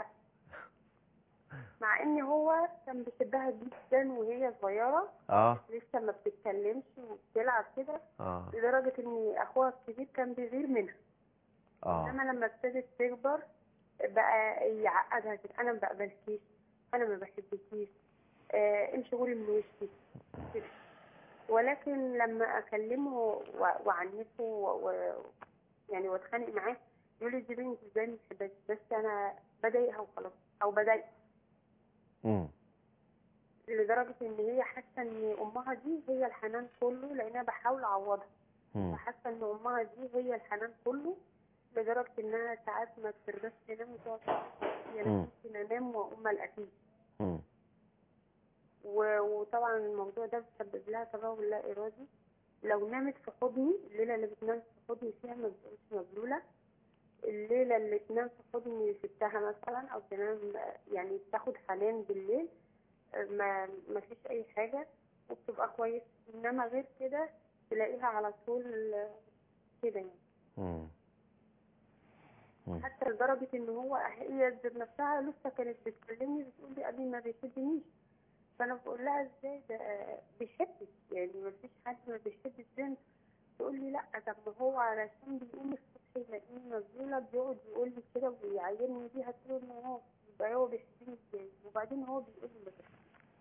مع ان هو كان بيحبها جدا وهي صغيرة اه لسه ما بتتكلمش وبتلعب كده اه لدرجة ان اخوها الكبير كان بيغير منها اه انما لما ابتدت تكبر بقى يعقدها كده انا ما بقبلكيش انا ما بحبكيش آه امشي غوري من وشي كده ولكن لما اكلمه و- وعنفه و... و... يعني واتخانق معاه يقول لي دي بنت ازاي ما بحبهاش بس انا بضايقها وخلاص او بضايق امم لدرجة ان هي حاسة ان امها دي هي الحنان كله لانها بحاول اعوضها امم فحاسة ان امها دي هي الحنان كله لدرجة انها ساعات ما بترضاش تنام وتقعد تقول هي انا مم. ممكن انام واقوم الاكيد امم و- وطبعا الموضوع ده بيسبب لها تبول لا ارادي لو نامت في حضني الليله اللي بتنام في حضني فيها ما بتبقاش مبلوله الليله اللي تنام في حضني ستها مثلا او تنام يعني تاخد حنان بالليل ما ما فيش اي حاجه وبتبقى كويس انما غير كده تلاقيها على طول كده يعني امم مم. حتى لدرجة ان هو هي ذات نفسها لسه كانت بتكلمني بتقول لي ابي ما بيحبنيش فانا بقول لها ازاي ده بيحبك يعني ما فيش حد ما بيحب البنت تقول لي لا طب ما هو علشان بيقوم الصبح يلاقيني مشغوله بيقعد يقول لي كده ويعايرني بيها طول النهار يبقى هو بيحبني ازاي وبعدين هو بيقول لي ما بيحبنيش.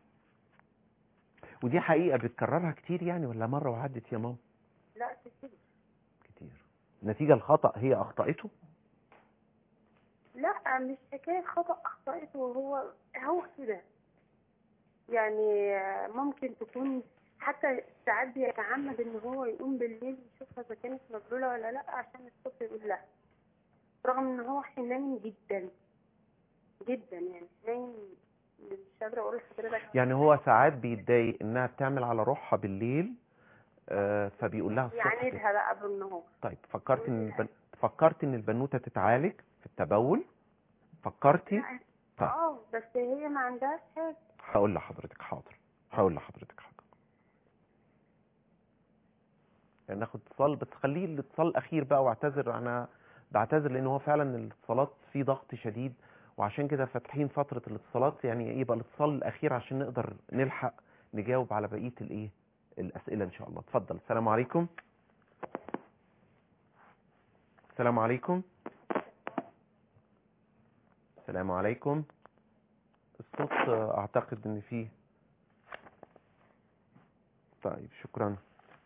ودي حقيقة بتكررها كتير يعني ولا مرة وعدت يا ماما لا كتير كتير نتيجة الخطأ هي أخطأته لا مش حكاية خطأ أخطأته هو هو كده يعني ممكن تكون حتى ساعات بيتعمد إن هو يقوم بالليل يشوفها إذا كانت مبلولة ولا لأ عشان الصبح يقول لها رغم إن هو حنين جدا جدا يعني حنين مش قادرة أقول لحضرتك يعني هو ساعات بيتضايق إنها بتعمل على روحها بالليل آه، فبيقول لها الصبح كده. يعاندها بقى بالنهار طيب فكرت إن البن... فكرت إن البنوتة تتعالج في التبول فكرتي طيب. اه بس هي ما عندهاش حاجة هقول لحضرتك حاضر هقول لحضرتك حاضر يعني ناخد اتصال بس خليه الاتصال الاخير بقى واعتذر انا بعتذر لان هو فعلا الاتصالات في ضغط شديد وعشان كده فاتحين فتره الاتصالات يعني يبقى الاتصال الاخير عشان نقدر نلحق نجاوب على بقيه الايه الاسئله ان شاء الله اتفضل السلام عليكم السلام عليكم السلام عليكم الصوت آه، اعتقد ان فيه طيب شكرا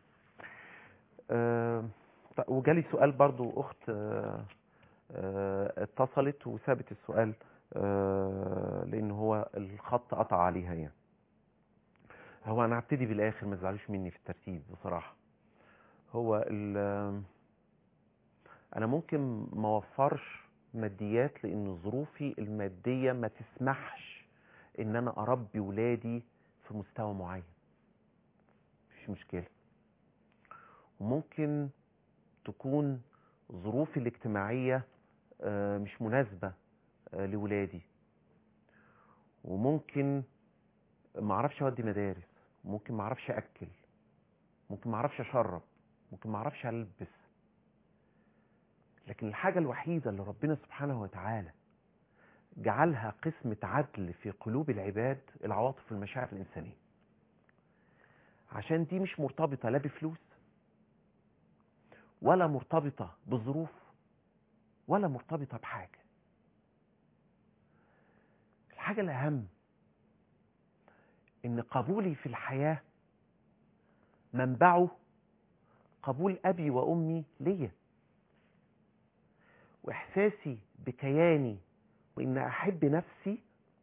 آه، طيب، وجالي سؤال برضو اخت آه، آه، اتصلت وسابت السؤال آه، لان هو الخط قطع عليها يعني هو انا هبتدي بالاخر ما تزعلوش مني في الترتيب بصراحه هو ال- انا ممكن ما اوفرش ماديات لان ظروفي الماديه ما تسمحش ان انا اربي ولادي في مستوى معين مفيش مشكله وممكن تكون ظروفي الاجتماعيه آه، مش مناسبه آه، لولادي وممكن ما اعرفش اودي مدارس ممكن ما اعرفش اكل ممكن ما اعرفش اشرب ممكن ما اعرفش البس لكن الحاجه الوحيده اللي ربنا سبحانه وتعالى جعلها قسمة عدل في قلوب العباد العواطف والمشاعر الإنسانية عشان دي مش مرتبطة لا بفلوس ولا مرتبطة بظروف ولا مرتبطة بحاجة الحاجة الأهم إن قبولي في الحياة منبعه قبول أبي وأمي ليا وإحساسي بكياني وإن أحب نفسي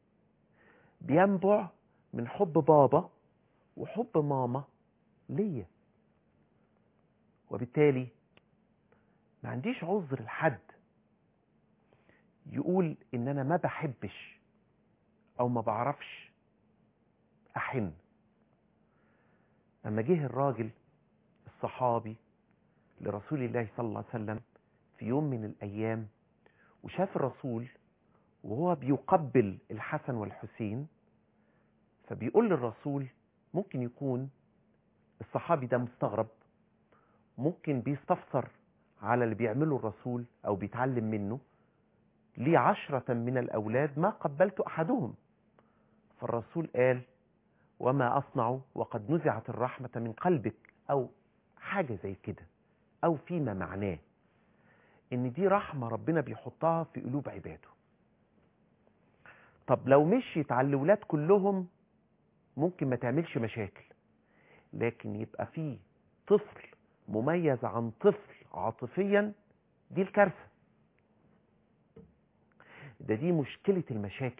بينبع من حب بابا وحب ماما ليا وبالتالي ما عنديش عذر لحد يقول ان انا ما بحبش او ما بعرفش احن اما جه الراجل الصحابي لرسول الله صلى الله عليه وسلم في يوم من الايام وشاف الرسول وهو بيقبل الحسن والحسين فبيقول للرسول ممكن يكون الصحابي ده مستغرب ممكن بيستفسر على اللي بيعمله الرسول او بيتعلم منه لي عشرة من الأولاد ما قبلت أحدهم فالرسول قال وما أصنع وقد نزعت الرحمة من قلبك أو حاجة زي كده أو فيما معناه إن دي رحمة ربنا بيحطها في قلوب عباده طب لو مشيت على الأولاد كلهم ممكن ما تعملش مشاكل لكن يبقى في طفل مميز عن طفل عاطفيا دي الكارثة ده دي مشكلة المشاكل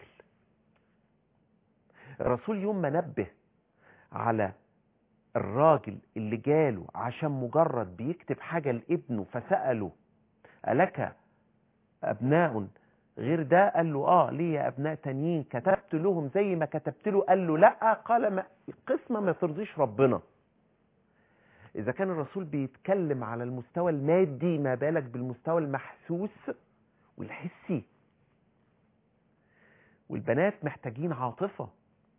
الرسول يوم ما نبه على الراجل اللي جاله عشان مجرد بيكتب حاجة لابنه فسأله ألك أبناء غير ده قال له آه ليه أبناء تانيين كتبت لهم زي ما كتبت له قال له لا قال ما القسمة ما ترضيش ربنا إذا كان الرسول بيتكلم على المستوى المادي ما بالك بالمستوى المحسوس والحسي والبنات محتاجين عاطفة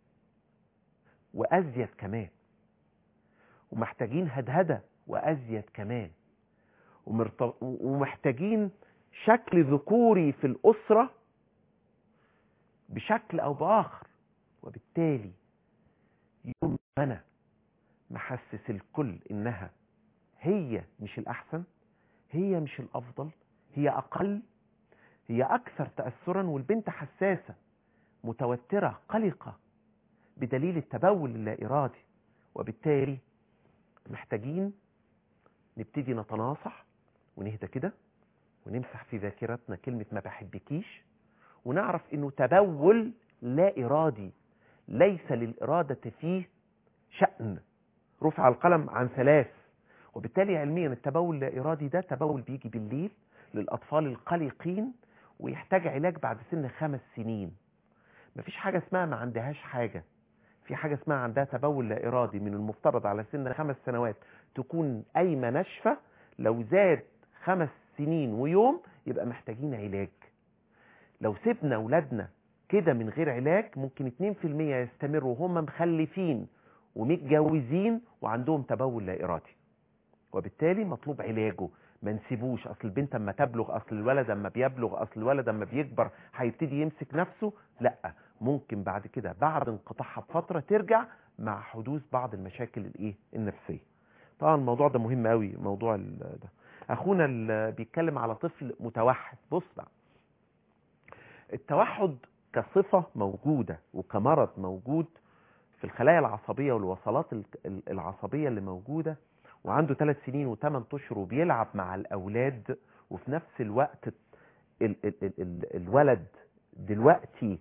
وأزيد كمان ومحتاجين هدهدة وأزيد كمان ومرت- ومحتاجين شكل ذكوري في الأسرة بشكل أو بآخر وبالتالي يوم ما انا محسس الكل انها هي مش الاحسن هي مش الافضل هي اقل هي اكثر تاثرا والبنت حساسه متوتره قلقه بدليل التبول اللا ارادي وبالتالي محتاجين نبتدي نتناصح ونهدى كده ونمسح في ذاكرتنا كلمة ما بحبكيش ونعرف انه تبول لا ارادي ليس للارادة فيه شأن رفع القلم عن ثلاث وبالتالي علميا التبول لا ارادي ده تبول بيجي بالليل للاطفال القلقين ويحتاج علاج بعد سن خمس سنين مفيش حاجة اسمها ما عندهاش حاجة في حاجة اسمها عندها تبول لا إرادي من المفترض على سن خمس سنوات تكون قايمة ناشفة لو زاد خمس سنين ويوم يبقى محتاجين علاج لو سيبنا أولادنا كده من غير علاج ممكن 2% يستمروا وهم مخلفين ومتجوزين وعندهم تبول لا إرادي وبالتالي مطلوب علاجه ما نسيبوش اصل البنت اما تبلغ اصل الولد اما بيبلغ اصل الولد اما بيكبر هيبتدي يمسك نفسه لا ممكن بعد كده بعد انقطاعها بفتره ترجع مع حدوث بعض المشاكل الايه النفسيه طبعا الموضوع ده مهم قوي موضوع ال- ده اخونا اللي بيتكلم على طفل متوحد بص بقى التوحد كصفه موجوده وكمرض موجود في الخلايا العصبيه والوصلات ال- ال- العصبيه اللي موجوده وعنده ثلاث سنين وثمان اشهر وبيلعب مع الاولاد وفي نفس الوقت ال ال ال ال الولد دلوقتي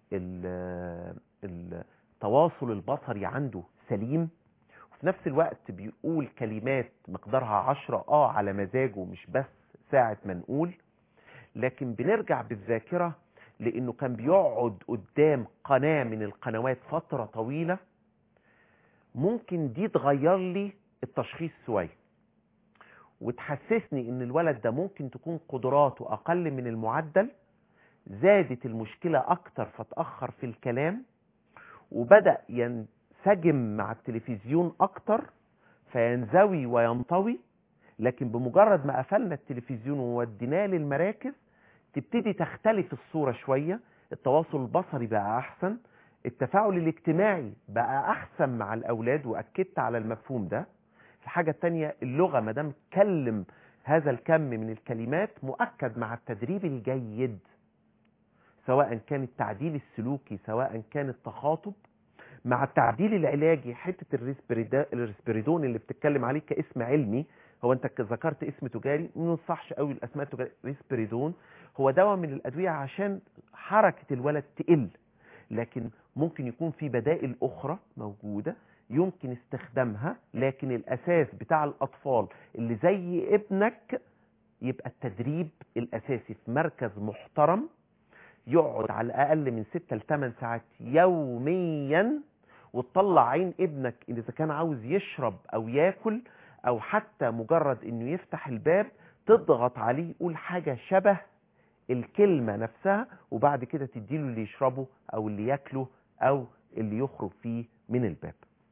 ال- التواصل البصري عنده سليم وفي نفس الوقت بيقول كلمات مقدارها عشرة اه على مزاجه مش بس ساعة ما نقول لكن بنرجع بالذاكرة لانه كان بيقعد قدام قناة من القنوات فترة طويلة ممكن دي تغير لي التشخيص شوية وتحسسني ان الولد ده ممكن تكون قدراته اقل من المعدل زادت المشكلة اكتر فتأخر في الكلام وبدأ ينسجم مع التلفزيون اكتر فينزوي وينطوي لكن بمجرد ما قفلنا التلفزيون ووديناه للمراكز تبتدي تختلف الصورة شوية التواصل البصري بقى احسن التفاعل الاجتماعي بقى احسن مع الاولاد واكدت على المفهوم ده الحاجة التانية اللغة ما دام كلم هذا الكم من الكلمات مؤكد مع التدريب الجيد سواء كان التعديل السلوكي سواء كان التخاطب مع التعديل العلاجي حتة الريسبريدا- الريسبريدون اللي بتتكلم عليه كاسم علمي هو انت ك- ذكرت اسم تجاري ما ينصحش قوي الاسماء التجاريه ريسبريدون هو دواء من الادويه عشان حركه الولد تقل لكن ممكن يكون في بدائل اخرى موجوده يمكن استخدامها لكن الاساس بتاع الاطفال اللي زي ابنك يبقى التدريب الاساسي في مركز محترم يقعد على الاقل من 6 ل 8 ساعات يوميا وتطلع عين ابنك اذا كان عاوز يشرب او ياكل او حتى مجرد انه يفتح الباب تضغط عليه يقول حاجه شبه الكلمه نفسها وبعد كده تديله اللي يشربه او اللي ياكله او اللي يخرج فيه من الباب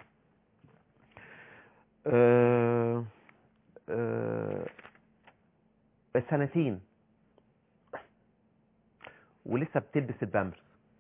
آه آه سنتين ولسه بتلبس البامبرز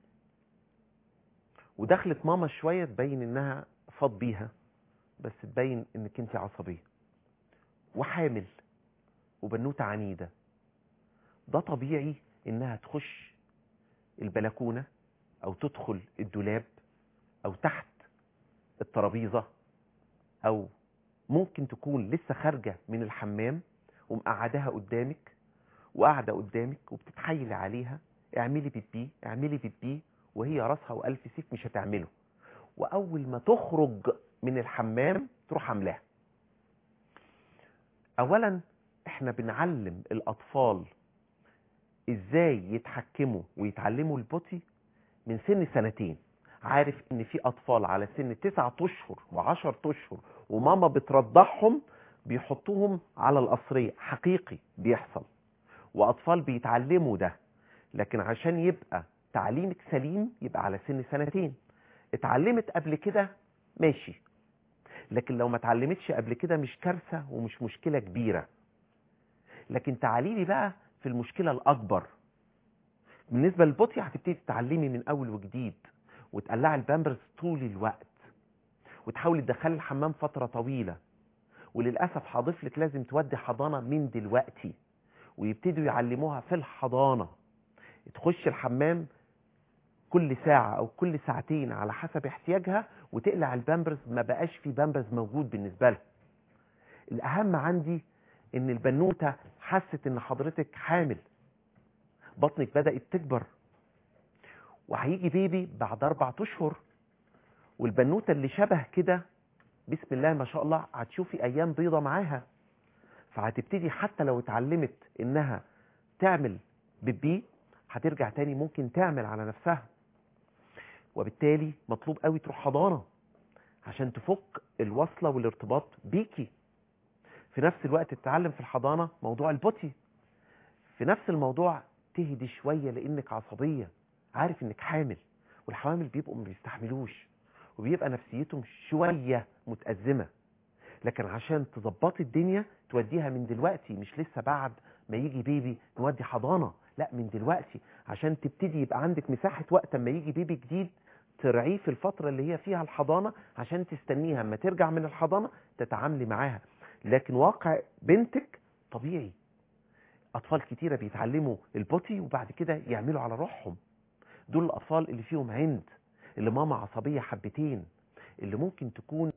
ودخلت ماما شوية تبين انها فاض بيها بس تبين انك انت عصبية وحامل وبنوتة عنيدة ده طبيعي انها تخش البلكونة او تدخل الدولاب او تحت الترابيزة او ممكن تكون لسه خارجة من الحمام ومقعداها قدامك وقاعدة قدامك وبتتحايلي عليها اعملي بيبي اعملي بيبي وهي راسها والف سيف مش هتعمله واول ما تخرج من الحمام تروح عاملاها اولا احنا بنعلم الاطفال ازاي يتحكموا ويتعلموا البطي من سن سنتين عارف ان في اطفال على سن تسعة اشهر وعشر اشهر وماما بترضعهم بيحطوهم على القصرية حقيقي بيحصل واطفال بيتعلموا ده لكن عشان يبقى تعليمك سليم يبقى على سن سنتين اتعلمت قبل كده ماشي لكن لو ما اتعلمتش قبل كده مش كارثة ومش مشكلة كبيرة لكن تعالي لي بقى في المشكلة الأكبر بالنسبة للبطي هتبتدي تتعلمي من أول وجديد وتقلعي البامبرز طول الوقت وتحاولي تدخلي الحمام فترة طويلة وللأسف هضيف لك لازم تودي حضانة من دلوقتي ويبتدوا يعلموها في الحضانة تخش الحمام كل ساعة أو كل ساعتين على حسب احتياجها وتقلع البامبرز ما بقاش في بامبرز موجود بالنسبة لها الأهم عندي إن البنوتة حست إن حضرتك حامل بطنك بدأت تكبر وهيجي بيبي بعد أربع أشهر والبنوتة اللي شبه كده بسم الله ما شاء الله هتشوفي أيام بيضة معاها فهتبتدي حتى لو اتعلمت إنها تعمل بيبي هترجع تاني ممكن تعمل على نفسها وبالتالي مطلوب قوي تروح حضانة عشان تفك الوصلة والارتباط بيكي في نفس الوقت تتعلم في الحضانة موضوع البوتي في نفس الموضوع تهدي شوية لانك عصبية عارف انك حامل والحوامل بيبقوا ما بيستحملوش وبيبقى نفسيتهم شوية متأزمة لكن عشان تظبطي الدنيا توديها من دلوقتي مش لسه بعد ما يجي بيبي نودي حضانة لا من دلوقتي عشان تبتدي يبقى عندك مساحة وقت اما يجي بيبي جديد ترعيه في الفترة اللي هي فيها الحضانة عشان تستنيها اما ترجع من الحضانة تتعاملي معاها لكن واقع بنتك طبيعي أطفال كتيرة بيتعلموا البوتي وبعد كده يعملوا على روحهم دول الأطفال اللي فيهم عند اللي ماما عصبية حبتين اللي ممكن تكون